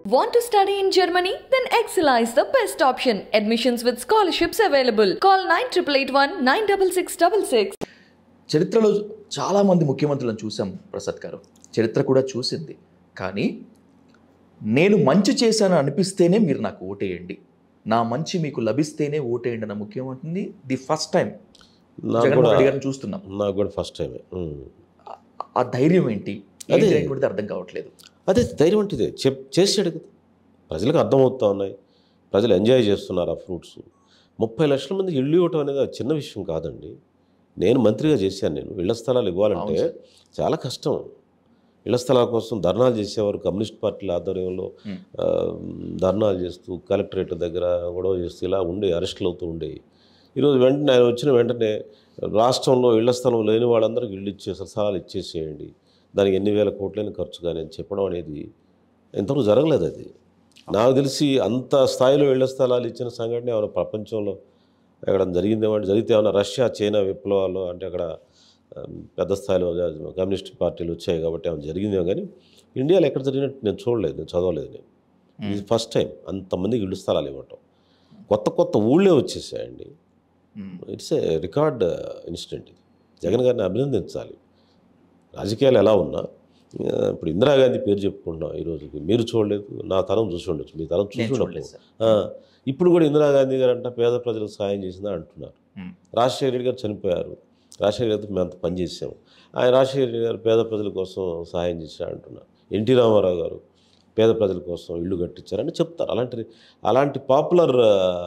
Want to study in Germany? Then Excella is the best option. Admissions with scholarships available. Call 9881 96666. చరిత్రలో చాలామంది ముఖ్యమంత్రులను చూసాం ప్రసాద్ గారు చరిత్ర కూడా చూసింది కానీ నేను మంచి చేశాను అనిపిస్తేనే మీరు నాకు ఓటేయండి నా మంచి మీకు లభిస్తేనే ఓటేయండి అన్న ముఖ్యమంత్రి ది ఫస్ట్ టైం నాకు జగన్మోహన్ కూడా రెడ్డి గారిని చూస్తున్నాం నాకు కూడా ఫస్ట్ టైమే ఉమ్. ఆ- ఆ ధైర్యం ఏంటి అదే. ఏంటి అనేటువంటిది అర్థం కావట్లేదు అదే ధైర్యం అంటే ఇదే చెప్ చేసాడు కదా ప్రజలకు అర్థమవుతా ఉన్నాయి ప్రజలు ఎంజాయ్ చేస్తున్నారు ఆ ఫ్రూట్స్ ముప్పై లక్షల మందికి ఇల్లు ఇవ్వటం అనేది అది చిన్న విషయం కాదండి నేను మంత్రిగా చేశాను నేను ఇళ్ల స్థలాలు ఇవ్వాలంటే అవును చాలా కష్టం ఇళ్ల స్థలాల కోసం ధర్నాలు చేసేవారు కమ్యూనిస్ట్ పార్టీల ఆధ్వర్యంలో Hmm. ఆ, ధర్నాలు చేస్తూ కలెక్టరేట్ దగ్గర గొడవ చేస్తూ ఇలా ఉండే అరెస్టులు అవుతూ ఉండేవి ఈరోజు వెంటనే ఆయన వచ్చిన వెంటనే రాష్ట్రంలో ఇళ్ల స్థలం లేని వాళ్ళందరికీ ఇల్లు ఇచ్చేసారు స్థలాలు ఇచ్చేసేయండి దానికి ఎన్ని వేల కోట్లైన ఖర్చు కానీ అని చెప్పడం అనేది ఇంతవరకు జరగలేదు అది నాకు తెలిసి అంత స్థాయిలో ఇళ్ల స్థలాలు ఇచ్చిన సంఘటన ఏమైనా ప్రపంచంలో ఎక్కడ జరిగిందేమో అంటే జరిగితే ఏమైనా రష్యా చైనా విప్లవాలు అంటే అక్కడ ఆ, పెద్ద స్థాయిలో జ- కమ్యూనిస్ట్ పార్టీలు వచ్చాయి కాబట్టి ఏమైనా జరిగిందేమో కానీ ఇండియాలో ఎక్కడ జరిగినట్టు నేను చూడలేదు నేను చదవలేదు నేను ఇది ఫస్ట్ టైం అంతమందికి ఇళ్ళు స్థలాలు ఇవ్వటం కొత్త కొత్త ఊళ్ళే వచ్చేసాయండి hmm. It's a record incident ఇది జగన్ గారిని అభినందించాలి రాజకీయాలు ఎలా ఉన్నా ఆ, ఇప్పుడు ఇందిరాగాంధీ పేరు చెప్పుకుంటున్నాం ఈ రోజుకి మీరు చూడలేదు నా తరం చూసి ఉండొచ్చు మీ తరం చూసి నేను ఉండకపో చూడలేదు సార్ ఆ, ఇప్పుడు కూడా ఇందిరాగాంధీ గారు అంట పేద ప్రజలకు సాయం చేసిందా అంటున్నారు మ్మ్. రాజశేఖర రెడ్డి గారు చనిపోయారు రాజశేఖర రెడ్డి మేము అంత పని చేసాము ఆయన రాజశేఖర రెడ్డి గారు పేద ప్రజల కోసం సహాయం చేశారు అంటున్నారు ఎన్టీ రామారావు గారు పేద ప్రజల కోసం ఇల్లు కట్టించారని చెప్తారు అలాంటి అలాంటి popular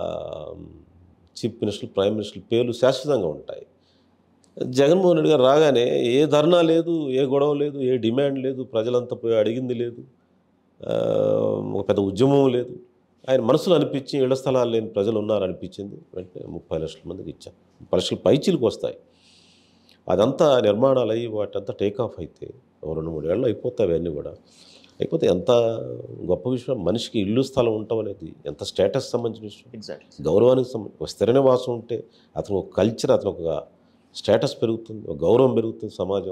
chief minister prime minister పేర్లు శాశ్వతంగా ఉంటాయి జగన్మోహన్ రెడ్డి గారు రాగానే ఏ ధర్నా లేదు ఏ గొడవ లేదు ఏ డిమాండ్ లేదు ప్రజలంతా పోయి అడిగింది లేదు ఆ, ఒక పెద్ద ఉద్యమం లేదు ఆయన మనసులో అనిపించి ఇళ్ల స్థలాలు లేని ప్రజలు ఉన్నారు అనిపించింది వెంటనే ముప్పై లక్షల మందికి ఇచ్చాం ముప్పై లక్షల పైచీలకు వస్తాయి అదంతా నిర్మాణాలు అయ్యి వాటంతా టేక్ ఆఫ్ అయితే ఓ రెండు మూడు ఏళ్ళు అయిపోతాయి అవన్నీ కూడా అయిపోతే ఎంత గొప్ప విషయం మనిషికి ఇల్లు స్థలం ఉండటం అనేది ఎంత స్టేటస్ సంబంధించిన విషయం ఎగ్జాక్ట్లీ గౌరవానికి సంబంధించి ఒక స్థిర నివాసం ఉంటే అతను ఒక కల్చర్ అతను ఒక స్టేటస్ పెరుగుతుంది ఒక గౌరవం పెరుగుతుంది సమాజం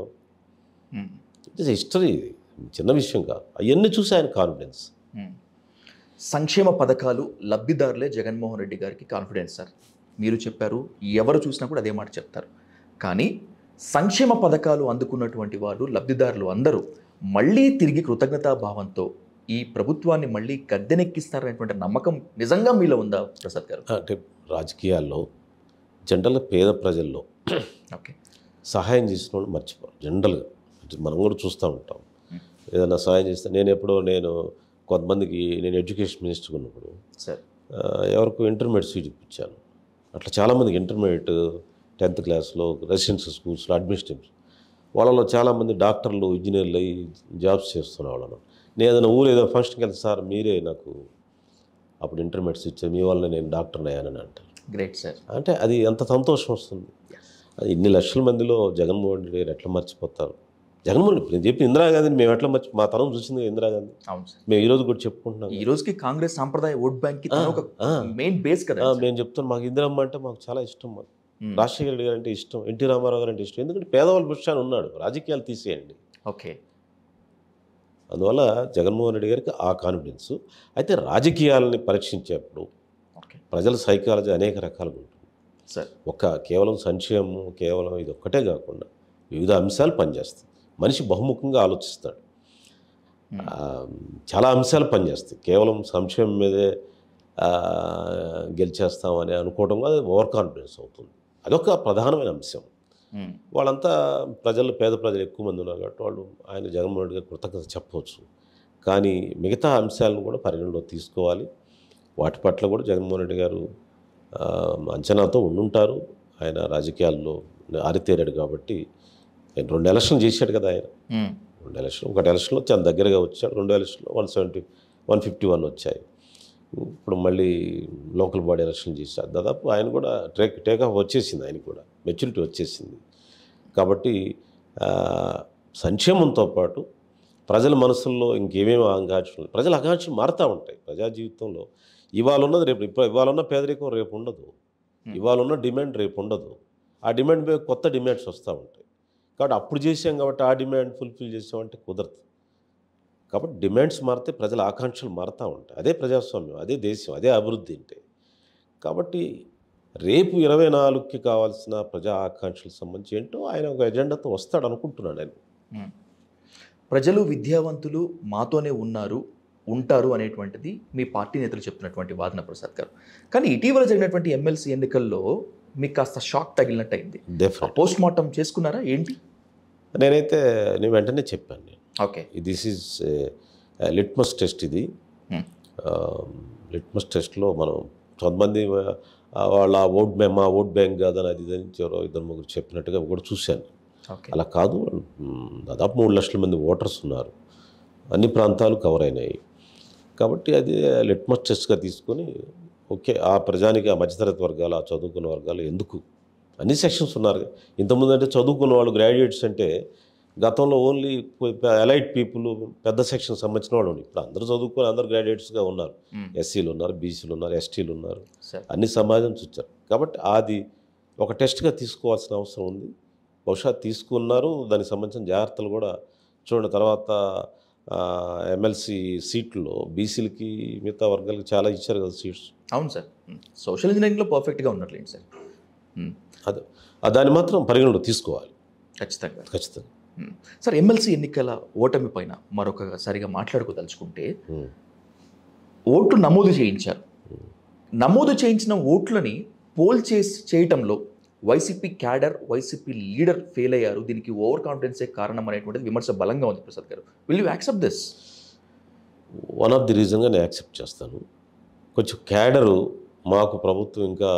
ఇట్ ఇస్ హిస్టరీ ఇది చిన్న విషయం కాదు అవన్నీ చూసి ఆయన కాన్ఫిడెన్స్ సంక్షేమ పథకాలు లబ్ధిదారులే జగన్మోహన్ రెడ్డి గారికి కాన్ఫిడెన్స్ సార్ మీరు చెప్పారు ఎవరు చూసినా కూడా అదే మాట చెప్తారు కానీ సంక్షేమ పథకాలు అందుకున్నటువంటి వాళ్ళు లబ్ధిదారులు అందరూ మళ్ళీ తిరిగి కృతజ్ఞతా భావంతో ఈ ప్రభుత్వాన్ని మళ్ళీ గద్దెనెక్కిస్తారనేటువంటి నమ్మకం నిజంగా మీలో ఉందా ప్రసాద్ గారు అంటే రాజకీయాల్లో జనరల్గా పేద ప్రజల్లో ఓకే సహాయం చేసిన వాళ్ళు మర్చిపోరు జనరల్గా అంటే మనం కూడా చూస్తూ ఉంటాం Hmm. ఏదైనా సహాయం చేస్తే నేను ఎప్పుడో నేను కొంతమందికి నేను ఎడ్యుకేషన్ మినిస్టర్ ఉన్నప్పుడు సార్ ఆ, ఎవరికో ఇంటర్మీడియట్ సీట్ ఇప్పించాను అట్లా చాలామందికి ఇంటర్మీడియట్ టెన్త్ క్లాస్లో రెసిడెన్షియల్ స్కూల్స్లో అడ్మినిస్ట్రేటివ్ వాళ్ళలో చాలామంది డాక్టర్లు ఇంజనీర్లు అయ్యి జాబ్స్ చేస్తున్న వాళ్ళను నేను ఏదైనా ఊరు ఏదో ఫంక్షన్కి వెళ్తే సార్ మీరే నాకు అప్పుడు ఇంటర్మీడియట్స్ ఇచ్చారు మీ వల్ల నేను డాక్టర్ని అయ్యానని అంటారు గ్రేట్ సార్ అంటే అది ఎంత సంతోషం వస్తుంది అది ఇన్ని లక్షల మందిలో జగన్మోహన్ రెడ్డి గారు ఎట్లా మర్చిపోతారు జగన్మోహన్ రెడ్డి నేను చెప్పి ఇందిరాగాంధీని మేము ఎట్లా మర్చి మా తరం చూసింది ఇందిరాగాంధీ అవును సార్ మేము ఈరోజు కూడా చెప్పుకుంటున్నాం ఈ రోజుకి కాంగ్రెస్ సాంప్రదాయ ఓట్ బ్యాంక్ కి తను ఒక ఆ, మెయిన్ బేస్ కదా ఆ, మేము చెప్తాం మాకు ఇందిరమ్మ అంటే మాకు చాలా ఇష్టం మాకు మ్మ్. రాజశేఖర రెడ్డి గారు అంటే ఇష్టం ఎన్టీ రామారావు గారు అంటే ఇష్టం ఎందుకంటే పేదవాళ్ళ పక్షాన ఉన్నాడు రాజకీయాలు తీసేయండి ఓకే అందువల్ల జగన్మోహన్ రెడ్డి గారికి ఆ కాన్ఫిడెన్స్ అయితే రాజకీయాలని పరీక్షించేప్పుడు ఓకే ప్రజల సైకాలజీ అనేక రకాలుగా ఉంటుంది సార్ ఒక్క కేవలం సంక్షేమం కేవలం ఇది ఒక్కటే కాకుండా వివిధ అంశాలు పనిచేస్తాయి మనిషి బహుముఖంగా ఆలోచిస్తాడు మ్మ్. ఆ, చాలా అంశాలు పనిచేస్తాయి కేవలం సంక్షేమం మీదే ఆ, గెలిచేస్తామని అనుకోవడం అది ఓవర్ కాన్ఫిడెన్స్ అవుతుంది అదొక ప్రధానమైన అంశం మ్మ్. వాళ్ళంతా ప్రజలు పేద ప్రజలు ఎక్కువ మంది ఉన్నారు కాబట్టి వాళ్ళు ఆయన జగన్మోహన్ రెడ్డి గారు కృతజ్ఞత చెప్పవచ్చు కానీ మిగతా అంశాలను కూడా పరిగణలో తీసుకోవాలి వాటి పట్ల కూడా జగన్మోహన్ రెడ్డి గారు ఆ, అంచనాతో ఉండుంటారు ఆయన రాజకీయాల్లో ఆరితేరాడు కాబట్టి ఆయన రెండు ఎలక్షన్ చేశాడు కదా ఆయన మ్మ్. రెండు ఎలక్షన్ ఒకటి ఎలక్షన్లో చాలా దగ్గరగా వచ్చాడు రెండు ఎలక్షన్లో one seventy one fifty one వచ్చాయి ఇప్పుడు మళ్ళీ లోకల్ బాడీ ఎలక్షన్ చేశారు దాదాపు ఆయన కూడా టేక్ టేక్ ఆఫ్ వచ్చేసింది ఆయన కూడా మెచ్యూరిటీ వచ్చేసింది కాబట్టి ఆ, సంక్షేమంతో పాటు ప్రజల మనసుల్లో ఇంకేమేమి ఆకాంక్షలు ప్రజల ఆకాంక్షలు మారుతూ ఉంటాయి ప్రజా జీవితంలో ఇవాళ ఉన్నది రేపు ఇప్పుడు ఇవాళ ఉన్న పేదరికం రేపు ఉండదు ఇవాళ ఉన్న డిమాండ్ రేపు ఉండదు ఆ డిమాండ్ మీద కొత్త డిమాండ్స్ వస్తూ ఉంటాయి కాబట్టి అప్పుడు చేసాం కాబట్టి ఆ డిమాండ్ ఫుల్ఫిల్ చేసామంటే కుదరదు కాబట్టి డిమాండ్స్ మారితే ప్రజల ఆకాంక్షలు మారుతూ ఉంటాయి అదే ప్రజాస్వామ్యం అదే దేశం అదే అభివృద్ధి అంటే కాబట్టి రేపు ఇరవై నాలుగుకి కావాల్సిన ప్రజా ఆకాంక్షలకు సంబంధించి ఏంటో ఆయన ఒక ఎజెండాతో వస్తాడు అనుకుంటున్నాను నేను ఉమ్. ప్రజలు విద్యావంతులు మాతోనే ఉన్నారు ఉంటారు అనేటువంటిది మీ పార్టీ నేతలు చెప్తున్నటువంటి వాదన ప్రసాద్ గారు కానీ ఇటీవల జరిగినటువంటి ఎమ్మెల్సీ ఎన్నికల్లో మీకు కాస్త షాక్ తగిలినట్టు అయింది డెఫినెట్ పోస్ట్ మార్టం చేసుకున్నారా ఏంటి నేనైతే నేను వెంటనే చెప్పాను నేను okay this is litmus test ఇది Hmm. లిట్మస్ టెస్ట్లో మనం కొంతమంది ఆ, వాళ్ళ ఓట్ మే మా ఓట్ బ్యాంక్ కాదని అది ఇది అని ఎవరో ఇద్దరు ముగ్గురు చెప్పినట్టుగా కూడా చూశాను ఓకే అలా కాదు మ్, దాదాపు మూడు లక్షల మంది ఓటర్స్ ఉన్నారు అన్ని ప్రాంతాలు కవర్ అయినాయి కాబట్టి అది లిట్మస్ టెస్ట్గా తీసుకొని ఓకే ఆ ప్రజానికి ఆ మధ్యతరగతి వర్గాలు ఆ చదువుకున్న వర్గాలు ఎందుకు అన్ని సెక్షన్స్ ఉన్నారు ఇంతకుముందు అంటే చదువుకున్న వాళ్ళు గ్రాడ్యుయేట్స్ అంటే గతంలో ఓన్లీ ఎలైట్ పీపుల్ పెద్ద సెక్షన్ సంబంధించిన వాళ్ళు ఉన్నారు. ఇప్పుడు అందరూ చదువుకొని అందరూ గ్రాడ్యుయేట్స్గా ఉన్నారు మ్మ్. ఎస్సీలు ఉన్నారు బీసీలు ఉన్నారు ఎస్టీలు ఉన్నారు సరే అన్ని సమాజం చూచారు కాబట్టి అది ఒక టెస్ట్గా తీసుకోవాల్సిన అవసరం ఉంది బహుశా తీసుకున్నారు దానికి సంబంధించిన జాగ్రత్తలు కూడా చూడండి తర్వాత ఎమ్మెల్సీ సీట్లో బీసీలకి మిగతా వర్గాలకి చాలా ఇచ్చారు కదా సీట్స్ అవును సార్ సోషల్ ఇంజనీరింగ్లో పర్ఫెక్ట్గా ఉన్నట్లేండి సార్ ఉమ్. అది ఆ దాన్ని మాత్రం పరిగణలో తీసుకోవాలి ఖచ్చితంగా ఖచ్చితంగా ఉమ్. సార్ ఎమ్మెల్సీ ఎన్నికల ఓటమి పైన మరొకసారిగా మాట్లాడుకోదలుచుకుంటే ఉమ్. ఓట్లు నమోదు చేయించారు నమోదు చేయించిన ఓట్లని పోల్ చేసి చేయటంలో YCP cadre YCP leader fail అయ్యారు దీనికి ఓవర్ కాన్ఫిడెన్సే కారణం అనేటువంటిది విమర్శ బలంగా ఉంది ప్రసాద్ గారు will you accept this one of the రీజన్గా నేను యాక్సెప్ట్ చేస్తాను కొంచెం క్యాడరు మాకు ప్రభుత్వం ఇంకా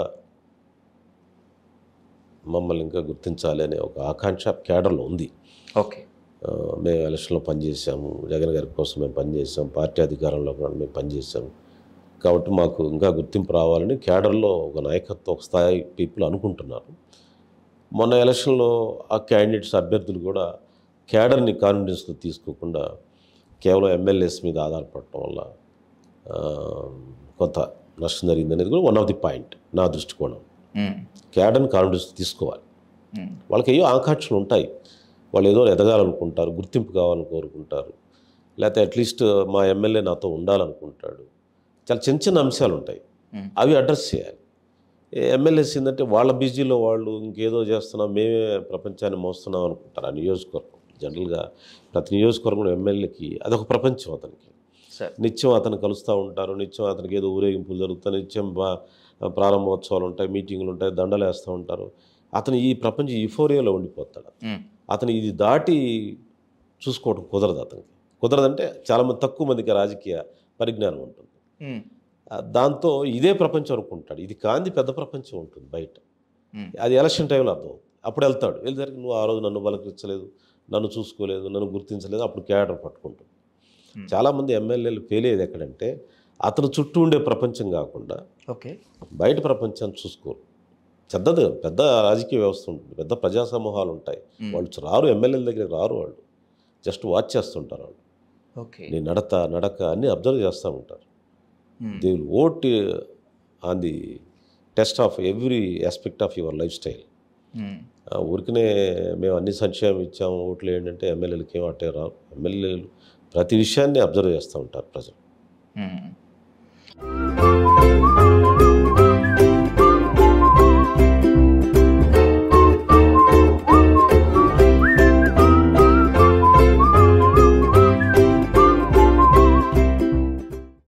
మమ్మల్ని ఇంకా గుర్తించాలి అనే ఒక ఆకాంక్ష క్యాడర్లో ఉంది ఓకే ఆ, మేము ఎలక్షన్లో పనిచేసాము జగన్ గారి కోసం మేము పనిచేసాం పార్టీ అధికారంలో కూడా మేము పనిచేసాము కాబట్టి మాకు ఇంకా గుర్తింపు రావాలని క్యాడర్లో ఒక నాయకత్వం ఒక స్థాయి పీపుల్ అనుకుంటున్నారు మొన్న ఎలక్షన్లో ఆ క్యాండిడేట్స్ అభ్యర్థులు కూడా క్యాడర్ని కాన్ఫిడెన్స్లో తీసుకోకుండా కేవలం ఎమ్మెల్యేస్ మీద ఆధారపడటం వల్ల ఆ, కొంత నష్టం జరిగింది అనేది కూడా వన్ ఆఫ్ ది పాయింట్ నా దృష్టికోణం క్యాడర్ని కాన్ఫిడెన్స్ తీసుకోవాలి వాళ్ళకి ఏవో ఆకాంక్షలు ఉంటాయి వాళ్ళు ఏదో ఎదగాలనుకుంటారు గుర్తింపు కావాలని కోరుకుంటారు లేకపోతే అట్లీస్ట్ మా ఎమ్మెల్యే నాతో ఉండాలనుకుంటాడు చాలా చిన్న చిన్న అంశాలు ఉంటాయి Hmm. అవి అడ్రస్ చేయాలి ఎమ్మెల్యేస్ ఏంటంటే వాళ్ళ బిజీలో వాళ్ళు ఇంకేదో చేస్తున్నాం మేమే ప్రపంచాన్ని మోస్తున్నాం అనుకుంటారు ఆ నియోజకవర్గం జనరల్గా ప్రతి నియోజకవర్గం ఎమ్మెల్యేకి అదొక ప్రపంచం అతనికి సార్ నిత్యం అతను కలుస్తూ ఉంటారు నిత్యం అతనికి ఏదో ఊరేగింపులు జరుగుతాయి నిత్యం బా- ప్రారంభోత్సవాలు ఉంటాయి మీటింగులు ఉంటాయి దండలు వేస్తూ ఉంటారు అతను ఈ ప్రపంచం యూఫోరియాలో ఉండిపోతాడు అతను ఇది దాటి చూసుకోవడం కుదరదు అతనికి కుదరదంటే చాలామంది తక్కువ మందికి రాజకీయ పరిజ్ఞానం ఉంటుంది ఆ, దాంతో ఇదే ప్రపంచం అనుకుంటాడు ఇది కాంది పెద్ద ప్రపంచం ఉంటుంది బయట అది ఎలక్షన్ టైంలో అర్థం అవుతుంది అప్పుడు వెళ్తాడు వెళ్ళేసరికి నువ్వు ఆ రోజు నన్ను బలకరించలేదు నన్ను చూసుకోలేదు నన్ను గుర్తించలేదు అప్పుడు క్యాడర్ పట్టుకుంటుంది Hmm. చాలామంది ఎమ్మెల్యేలు ఫెయిల్ అయ్యేది ఎక్కడంటే అతను చుట్టూ ఉండే ప్రపంచం కాకుండా ఓకే బయట ప్రపంచాన్ని చూసుకోరు పెద్దది పెద్ద రాజకీయ వ్యవస్థ ఉంటుంది పెద్ద ప్రజా సమూహాలు ఉంటాయి వాళ్ళు రారు ఎమ్మెల్యేల దగ్గరికి రారు వాళ్ళు జస్ట్ వాచ్ చేస్తుంటారు వాళ్ళు ఓకే నీ నడత నడక అన్నీ అబ్జర్వ్ చేస్తూ ఉంటారు they will vote on the test of every aspect of your life style ఊరికనే మేము అన్ని సంక్షేమం ఇచ్చాము ఓట్లు ఏంటంటే ఎమ్మెల్యేలకి ఏం అట్టే రావు ఎమ్మెల్యేలు ప్రతి విషయాన్ని అబ్జర్వ్ చేస్తూ ఉంటారు ప్రజలు